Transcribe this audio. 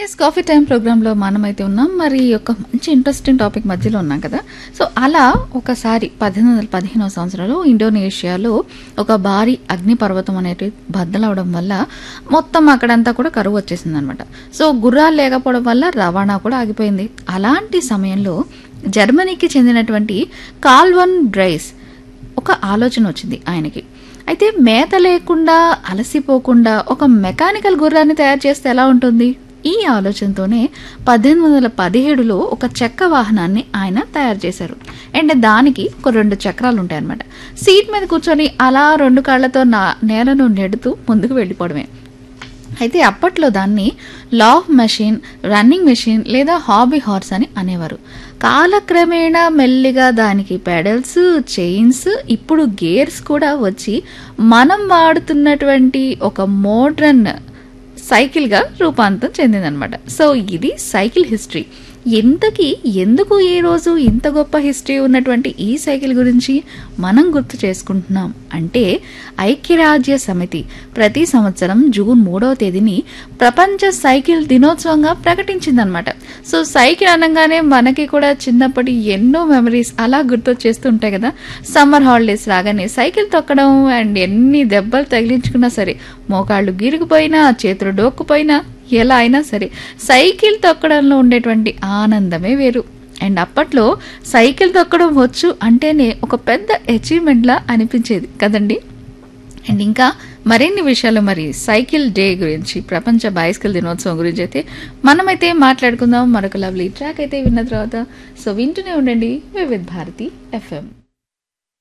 yes coffee time ప్రోగ్రాంలో మనమైతే ఉన్నాం మరి ఒక మంచి ఇంట్రెస్టింగ్ టాపిక్ మధ్యలో ఉన్నాం కదా సో అలా ఒకసారి పద్దెనిమిది వందల పదిహేనవ సంవత్సరంలో ఇండోనేషియాలో ఒక భారీ అగ్నిపర్వతం అనేది బద్దలవడం వల్ల మొత్తం అక్కడంతా కూడా కరువు వచ్చేసింది అనమాట సో గుర్రాలు లేకపోవడం వల్ల రవాణా కూడా ఆగిపోయింది అలాంటి సమయంలో జర్మనీకి చెందినటువంటి కాల్వన్ డ్రైస్ ఒక ఆలోచన వచ్చింది ఆయనకి అయితే మేత లేకుండా అలసిపోకుండా ఒక మెకానికల్ గుర్రాన్ని తయారు చేస్తే ఎలా ఉంటుంది ఈ ఆలోచనతోనే పద్దెనిమిది వందల పదిహేడులో ఒక చెక్క వాహనాన్ని ఆయన తయారు చేశారు అండ్ దానికి ఒక రెండు చక్రాలు ఉంటాయన్నమాట సీట్ మీద కూర్చొని అలా రెండు కాళ్లతో నా నేలను నెడుతూ ముందుకు వెళ్ళిపోవడమే అయితే అప్పట్లో దాన్ని లాఫ్ మెషిన్ రన్నింగ్ మెషిన్ లేదా హాబీ హార్స్ అని అనేవారు కాలక్రమేణా మెల్లిగా దానికి పెడల్స్ చైన్స్ ఇప్పుడు గేర్స్ కూడా వచ్చి మనం వాడుతున్నటువంటి ఒక మోడ్రన్ సైకిల్గా రూపాంతరం చెందిందనమాట సో ఇది సైకిల్ హిస్టరీ ఎంతకి ఎందుకు ఈ రోజు ఇంత గొప్ప హిస్టరీ ఉన్నటువంటి ఈ సైకిల్ గురించి మనం గుర్తు చేసుకుంటున్నాం అంటే ఐక్యరాజ్య సమితి ప్రతి సంవత్సరం జూన్ మూడవ తేదీని ప్రపంచ సైకిల్ దినోత్సవంగా ప్రకటించిందనమాట సో సైకిల్ అనగానే మనకి కూడా చిన్నప్పటి ఎన్నో మెమరీస్ అలా గుర్తొచ్చేస్తుంటాయి కదా సమ్మర్ హాలిడేస్ రాగానే సైకిల్ తొక్కడం అండ్ ఎన్ని దెబ్బలు తగిలించుకున్నా సరే మోకాళ్ళు గిరిగిపోయినా చేతులు డోక్కుపోయినా ఎలా అయినా సరే సైకిల్ తొక్కడంలో ఉండేటువంటి ఆనందమే వేరు అండ్ అప్పట్లో సైకిల్ తొక్కడం వచ్చు అంటేనే ఒక పెద్ద అచీవ్మెంట్లా అనిపించేది కదండి అండ్ ఇంకా మరిన్ని విషయాలు మరి సైకిల్ డే గురించి ప్రపంచ బైసికల్ దినోత్సవం గురించి అయితే మనమైతే మాట్లాడుకుందాం మరొక లవ్లీ ట్రాక్ అయితే విన్న తర్వాత సో వింటూనే ఉండండి వివిధ్ భారతి ఎఫ్ఎం